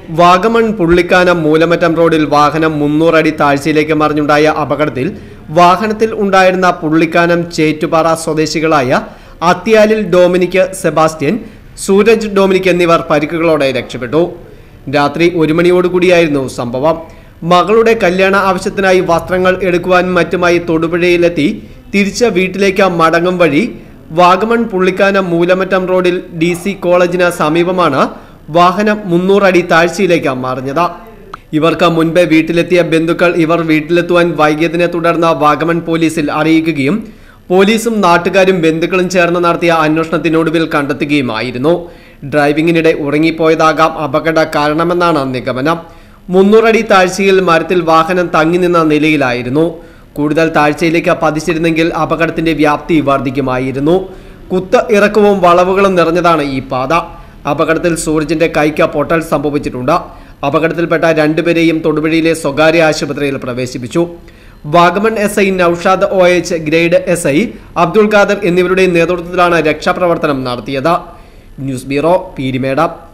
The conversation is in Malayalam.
വാഗമൺ പുള്ളിക്കാനം മൂലമറ്റം റോഡിൽ വാഹനം മുന്നൂറടി താഴ്ചയിലേക്ക് മറിഞ്ഞുണ്ടായ അപകടത്തിൽ വാഹനത്തിൽ ഉണ്ടായിരുന്ന പുള്ളിക്കാനം ചേറ്റുപാറ സ്വദേശികളായ അത്യാലിൽ ഡൊമിനിക് സെബാസ്റ്റ്യൻ സൂരജ് ഡൊമിനിക് എന്നിവർ പരിക്കുകളോടെ രക്ഷപ്പെട്ടു രാത്രി ഒരു മണിയോടുകൂടിയായിരുന്നു സംഭവം മകളുടെ കല്യാണ ആവശ്യത്തിനായി വസ്ത്രങ്ങൾ എടുക്കുവാനും മറ്റുമായി തൊടുപുഴയിലെത്തി തിരിച്ച വീട്ടിലേക്ക് മടങ്ങും വഴി വാഗമൺ പുള്ളിക്കാനം മൂലമറ്റം റോഡിൽ ഡി സി കോളേജിന് സമീപമാണ് വാഹനം മുന്നൂറടി താഴ്ചയിലേക്ക് മറിഞ്ഞത് ഇവർക്ക് മുൻപേ വീട്ടിലെത്തിയ ബന്ധുക്കൾ ഇവർ വീട്ടിലെത്തുവാൻ വൈകിയതിനെ തുടർന്ന് വാഗമൺ പോലീസിൽ അറിയിക്കുകയും പോലീസും നാട്ടുകാരും ബന്ധുക്കളും ചേർന്ന് നടത്തിയ അന്വേഷണത്തിനൊടുവിൽ കണ്ടെത്തുകയുമായിരുന്നു ഡ്രൈവിംഗിനിടെ ഉറങ്ങിപ്പോയതാകാം അപകട കാരണമെന്നാണ് നിഗമനം മുന്നൂറടി താഴ്ചയിൽ മരത്തിൽ വാഹനം തങ്ങി നിന്ന നിലയിലായിരുന്നു കൂടുതൽ താഴ്ചയിലേക്ക് പതിച്ചിരുന്നെങ്കിൽ അപകടത്തിന്റെ വ്യാപ്തി വർദ്ധിക്കുമായിരുന്നു കുത്ത് ഇറക്കവും വളവുകളും നിറഞ്ഞതാണ് ഈ പാത അപകടത്തിൽ സൂരജിന്റെ കൈക്ക് പൊട്ടൽ സംഭവിച്ചിട്ടുണ്ട് അപകടത്തിൽപ്പെട്ട രണ്ടുപേരെയും തൊടുപുഴയിലെ സ്വകാര്യ ആശുപത്രിയിൽ പ്രവേശിപ്പിച്ചു വാഗമൺ എസ് ഐ നൌഷാദ് ഒ എച്ച് grade S I Abdul Khader എന്നിവരുടെ നേതൃത്വത്തിലാണ് രക്ഷാപ്രവർത്തനം നടത്തിയത് ന്യൂസ് ബ്യൂറോ പീരിമേട